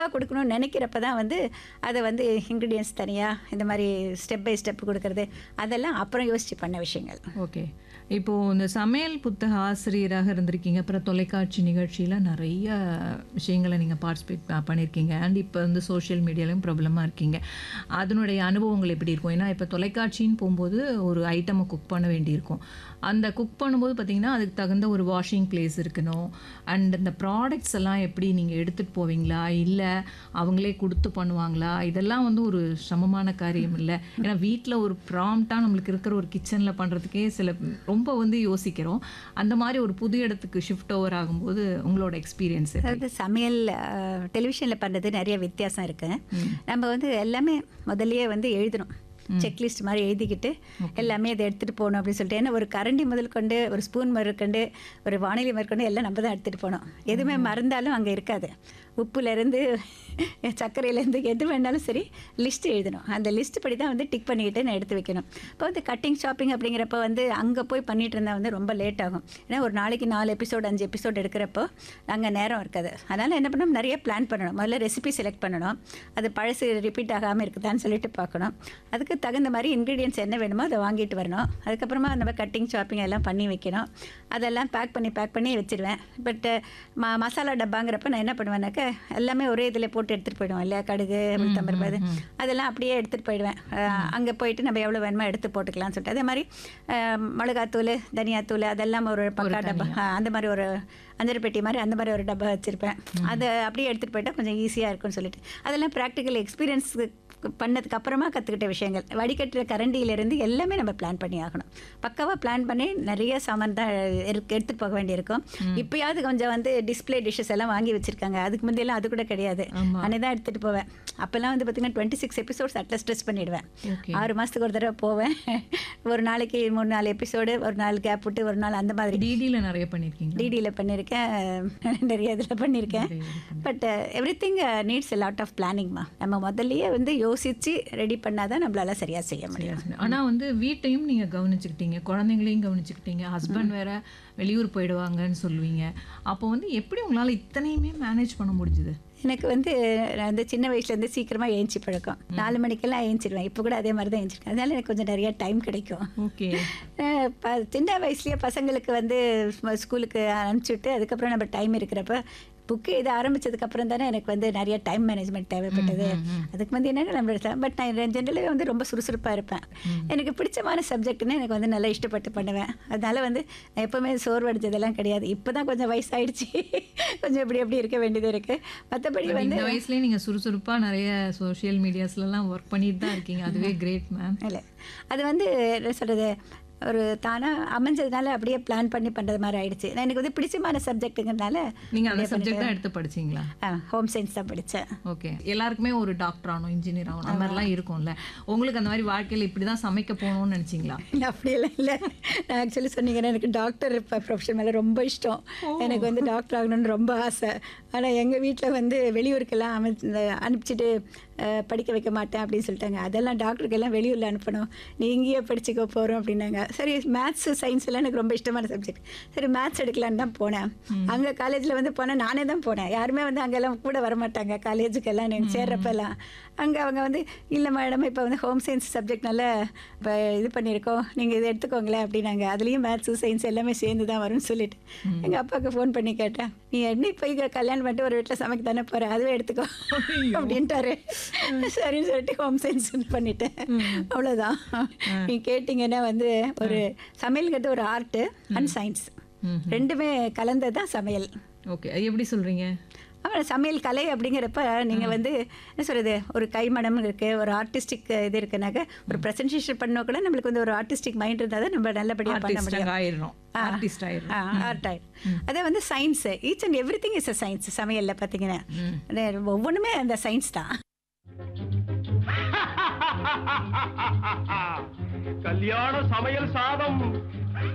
கொடுக்கணும்னு நினைக்கிறப்ப தான் வந்து அதை வந்து இன்க்ரீடியன்ஸ் தனியாக இந்த மாதிரி ஸ்டெப் பை ஸ்டெப் கொடுக்கறது அதெல்லாம் அப்புறம் யோசித்து பண்ண விஷயங்கள் ஓகே இப்போ இந்த சமையல் புத்தக ஆசிரியராக இருந்திருக்கீங்க அப்புறம் தொலைக்காட்சி நிகழ்ச்சியில் நிறைய விஷயங்களை நீங்கள் பார்ட்டிசிபேட் பண்ணியிருக்கீங்க அண்ட் இப்போ வந்து சோஷியல் மீடியாலையும் ப்ராப்ளமாக இருக்கீங்க அதனுடைய அனுபவங்கள் எப்படி இருக்கும் ஏன்னா இப்போ தொலைக்காட்சின்னு போகும்போது ஒரு ஐட்டமை குக் பண்ண வேண்டியிருக்கும் அந்த குக் பண்ணும்போது பார்த்தீங்கன்னா அதுக்கு தகுந்த ஒரு வாஷிங் பிளேஸ் இருக்கணும் அண்ட் இந்த ப்ராடக்ட்ஸ் எல்லாம் எப்படி நீங்கள் எடுத்துகிட்டு போவீங்களா இல்லை அவங்களே கொடுத்து பண்ணுவாங்களா இதெல்லாம் வந்து ஒரு சிரமமான காரியம் இல்லை ஏன்னா வீட்டில் ஒரு ப்ராம்ப்டாக நம்மளுக்கு இருக்கிற ஒரு கிச்சனில் பண்ணுறதுக்கே சில ரொம்ப வந்து யோசிக்கிறோம் அந்த மாதிரி ஒரு புது இடத்துக்கு ஷிஃப்ட் ஓவர் ஆகும்போது உங்களோட எக்ஸ்பீரியன்ஸ் அதாவது சமையல் டெலிவிஷனில் பண்ணுறது நிறைய வித்தியாசம் இருக்குது நம்ம வந்து எல்லாமே முதல்லயே வந்து எழுதணும் செக்லிஸ்ட் மாதிரி எழுதிக்கிட்டு எல்லாமே இதை எடுத்துகிட்டு போகணும் அப்படின்னு சொல்லிட்டு ஏன்னா ஒரு கரண்டி முதல் கொண்டு ஒரு ஸ்பூன் முதற்கொண்டு ஒரு வானிலை முதற்கொண்டு எல்லாம் நம்ம தான் எடுத்துகிட்டு போகணும் எதுவுமே மறந்தாலும் அங்கே இருக்காது உப்புலேருந்து சர்க்கரையிலேருந்து எது வேணாலும் சரி லிஸ்ட் எழுதணும் அந்த லிஸ்ட் படி தான் வந்து டிக் பண்ணிக்கிட்டு நான் எடுத்து வைக்கணும் இப்போ வந்து கட்டிங் ஷாப்பிங் அப்படிங்கிறப்ப வந்து அங்கே போய் பண்ணிட்டு இருந்தால் வந்து ரொம்ப லேட் ஆகும் ஏன்னா ஒரு நாளைக்கு நாலு எபிசோடு அஞ்சு எபிசோடு எடுக்கிறப்போ அங்கே நேரம் இருக்காது அதனால் என்ன பண்ணணும் நிறைய பிளான் பண்ணணும் முதல்ல ரெசிபி செலக்ட் பண்ணணும் அது பழசு ரிப்பீட் ஆகாமல் இருக்குதான்னு சொல்லிட்டு பார்க்கணும் அதுக்கு தகுந்த மாதிரி இன்க்ரீடியன்ஸ் என்ன வேணுமோ அதை வாங்கிட்டு வரணும் அதுக்கப்புறமா நம்ம கட்டிங் ஷாப்பிங் எல்லாம் பண்ணி வைக்கணும் அதெல்லாம் பேக் பண்ணி பேக் பண்ணி வச்சிருவேன் பட் ம மசாலா டப்பாங்கிறப்ப நான் என்ன பண்ணுவேன்னாக்க எல்லாமே ஒரே இதில் போட்டு எடுத்துகிட்டு போயிடுவோம் இல்லையா கடுகு உளுத்தம்பருப்பு அது அதெல்லாம் அப்படியே எடுத்துகிட்டு போயிடுவேன் அங்கே போயிட்டு நம்ம எவ்வளோ வேணுமோ எடுத்து போட்டுக்கலாம்னு சொல்லிட்டு அதே மாதிரி அஹ், மிளகாத்தூள் தனியாத்தூள் அதெல்லாம் ஒரு பக்கா டப்பா அஹ், அந்த மாதிரி ஒரு அஞ்சரை பெட்டி மாதிரி அந்த மாதிரி ஒரு டப்பா வச்சுருப்பேன் அதை அப்படியே எடுத்துகிட்டு போயிட்டா கொஞ்சம் ஈஸியாக இருக்கும்னு சொல்லிட்டு அதெல்லாம் ப்ராக்டிக்கல் எக்ஸ்பீரியன்ஸ் பண்ணதுக்கு அப்புறமா கற்றுக்கிட்ட விஷயங்கள் வடிகட்டுற கரண்டியிலேருந்து எல்லாமே நம்ம பிளான் பண்ணி ஆகணும் பக்காவாக பிளான் பண்ணி நிறைய சாமான் தான் எடுத்து எடுத்துகிட்டு போக வேண்டியிருக்கும் இப்போயாவது கொஞ்சம் வந்து டிஸ்ப்ளே டிஷ்ஷஸ் எல்லாம் வாங்கி வச்சுருக்காங்க அதுக்கு முந்தையெல்லாம் அது கூட கிடையாது ஆமா. அன்னை தான் எடுத்துகிட்டு போவேன் அப்போல்லாம் வந்து பார்த்திங்கன்னா twenty six episodes at least stress பண்ணிவிடுவேன் ஓகே ஆறு மாதத்துக்கு ஒரு தடவை போவேன் ஒரு நாளைக்கு மூணு நாலு எபிசோடு ஒரு நாள் கேப் விட்டு ஒரு நாள் அந்த மாதிரி டிடியில் நிறைய பண்ணியிருக்கீங்க டிடியில் பண்ணியிருக்கேன் நிறைய இதில் பண்ணியிருக்கேன் but everything needs lot of பிளானிங்மா நம்ம முதல்லயே வந்து யோசித்து ரெடி பண்ணாதான் நம்மளால சரியாக செய்ய முடியும் ஆனா வந்து வீட்டையும் நீங்க கவனிச்சுக்கிட்டீங்க குழந்தைங்களையும் கவனிச்சுக்கிட்டீங்க ஹஸ்பண்ட் வேற வெளியூர் போயிடுவாங்கன்னு சொல்லுவீங்க அப்போ வந்து எப்படி உங்களால இத்தனையுமே மேனேஜ் பண்ண முடிஞ்சுது எனக்கு வந்து நான் வந்து சின்ன வயசுலேருந்து சீக்கிரமாக ஏஞ்சி பழக்கம் நாலு மணிக்கெல்லாம் ஏஞ்சிடுவேன் இப்போ கூட அதே மாதிரி தான் ஏஞ்சிருக்கேன் அதனால எனக்கு கொஞ்சம் நிறைய டைம் கிடைக்கும் ஓகே அஹ் ப சின்ன வயசுலேயே பசங்களுக்கு வந்து ஸ்ம- ஸ்கூலுக்கு அனுப்பிச்சுட்டு அதுக்கப்புறம் நம்ம டைம் இருக்கிறப்ப புக்கு இது ஆரம்பிச்சதுக்கு அப்புறம் தானே எனக்கு வந்து நிறைய டைம் மேனேஜ்மெண்ட் தேவைப்பட்டது அதுக்கு வந்து என்னென்ன நம்ம பட் நான் ஜென்ரலாகவே வந்து ரொம்ப சுறுசுறுப்பாக இருப்பேன் எனக்கு பிடிச்சமான சப்ஜெக்ட்னு எனக்கு வந்து நல்லா இஷ்டப்பட்டு பண்ணுவேன் அதனால வந்து நான் எப்போவுமே சோர்வடைஞ்சதெல்லாம் கிடையாது இப்போ தான் கொஞ்சம் வயசாயிடுச்சு கொஞ்சம் இப்படி எப்படி இருக்க வேண்டியது இருக்குது மற்றபடி வந்து இந்த வயசுலயே நீங்க சுறுசுறுப்பா நிறைய சோஷியல் மீடியாஸ்ல எல்லாம் ஒர்க் பண்ணிட்டு தான் இருக்கீங்க அதுவே கிரேட் மேம் இல்லை அது வந்து என்ன சொல்கிறது ஒரு தானாக அமைஞ்சதுனால அப்படியே பிளான் பண்ணி பண்ணுறது மாதிரி ஆயிடுச்சு நான் எனக்கு வந்து பிடிச்சமான சப்ஜெக்ட்டுங்கிறதுனால நீங்க அந்த சப்ஜெக்ட் தான் எடுத்து படிச்சீங்களா ஹோம் சயின்ஸ் தான் படித்தேன் ஓகே எல்லாருக்குமே ஒரு டாக்டர் ஆகணும் இன்ஜினியர் ஆகணும் அந்த மாதிரிலாம் இருக்கும்ல உங்களுக்கு அந்த மாதிரி வாழ்க்கையில இப்படி தான் சமைக்க போகணும்னு நினைச்சீங்களா இல்லை அப்படியெல்லாம் இல்லை நான் ஆக்சுவலி சொன்னீங்கன்னா எனக்கு டாக்டர் ப்ரொஃபஷன் மேலே ரொம்ப இஷ்டம் எனக்கு வந்து டாக்டர் ஆகணும்னு ரொம்ப ஆசை ஆனால் எங்கள் வீட்டில் வந்து வெளியூருக்கெல்லாம் அமை இந்த அனுப்பிச்சிட்டு அஹ், படிக்க வைக்க மாட்டேன் அப்படின்னு சொல்லிட்டாங்க அதெல்லாம் டாக்டருக்கெல்லாம் வெளியூரில் அனுப்பணும் நீ இங்கேயே படிச்சுக்க போகிறோம் அப்படின்னாங்க சரி மேத்ஸ் சயின்ஸ் எல்லாம் எனக்கு ரொம்ப இஷ்டமான சப்ஜெக்ட் சரி மேத்ஸ் எடுக்கலான்னு தான் போனேன் அங்கே காலேஜில் வந்து போனேன் நானே தான் போனேன் யாருமே வந்து அங்கெல்லாம் கூட வர மாட்டாங்க காலேஜுக்கெல்லாம் நீங்கள் சேர்றப்பெல்லாம் அங்கே அவங்க வந்து இல்லை மேடம் இப்போ வந்து ஹோம் சயின்ஸ் சப்ஜெக்ட் நல்லா இப்போ இது பண்ணியிருக்கோம் நீங்கள் இதை எடுத்துக்கோங்களேன் அப்படின்னாங்க அதுலேயும் மேத்ஸு சயின்ஸ் எல்லாமே சேர்ந்து தான் வரும்னு சொல்லிட்டு எங்கள் அப்பாவுக்கு ஃபோன் பண்ணி கேட்டேன் நீ என்ன இப்போ இங்கே கல்யாணம் பண்ணிட்டு ஒரு வீட்டில் சமைக்க தானே போகிற அதுவே எடுத்துக்கோ அப்படின்ட்டாரு சரின்னு சொல்லிட்டு ஹோம் சயின்ஸ் பண்ணிட்டேன் அவ்வளோதான் நீ கேட்டிங்கன்னா வந்து ஒரு சமையல்ங்கிறது ஒரு ஆர்ட்டு அண்ட் சயின்ஸ் ம் ரெண்டுமே கலந்தது தான் சமையல் ஓகே அது எப்படி சொல்றீங்க அப்புறம் சமையல் கலை அப்படிங்கிறப்ப நீங்கள் வந்து என்ன சொல்கிறது ஒரு கைமணம் இருக்குது ஒரு ஆர்டிஸ்டிக் இது இருக்குனாக்க ஒரு ப்ரெசன்டேஷன் பண்ண கூட நம்மளுக்கு வந்து ஒரு ஆர்டிஸ்டிக் மைண்ட் இருந்தால் தான் நம்ம நல்லபடியாக பண்ண முடியும் ஆர்டிஸ்டாக ஆயிடுறோம் ஆர்டிஸ்ட் ஆயிடுறோம் ஆர்ட் ஆயிடும் அதே வந்து science each and everything is a science சமையலில் பார்த்தீங்கன்னா ஒவ்வொன்றுமே அந்த சயின்ஸ் தான் கல்யாண சமையல் சாதம்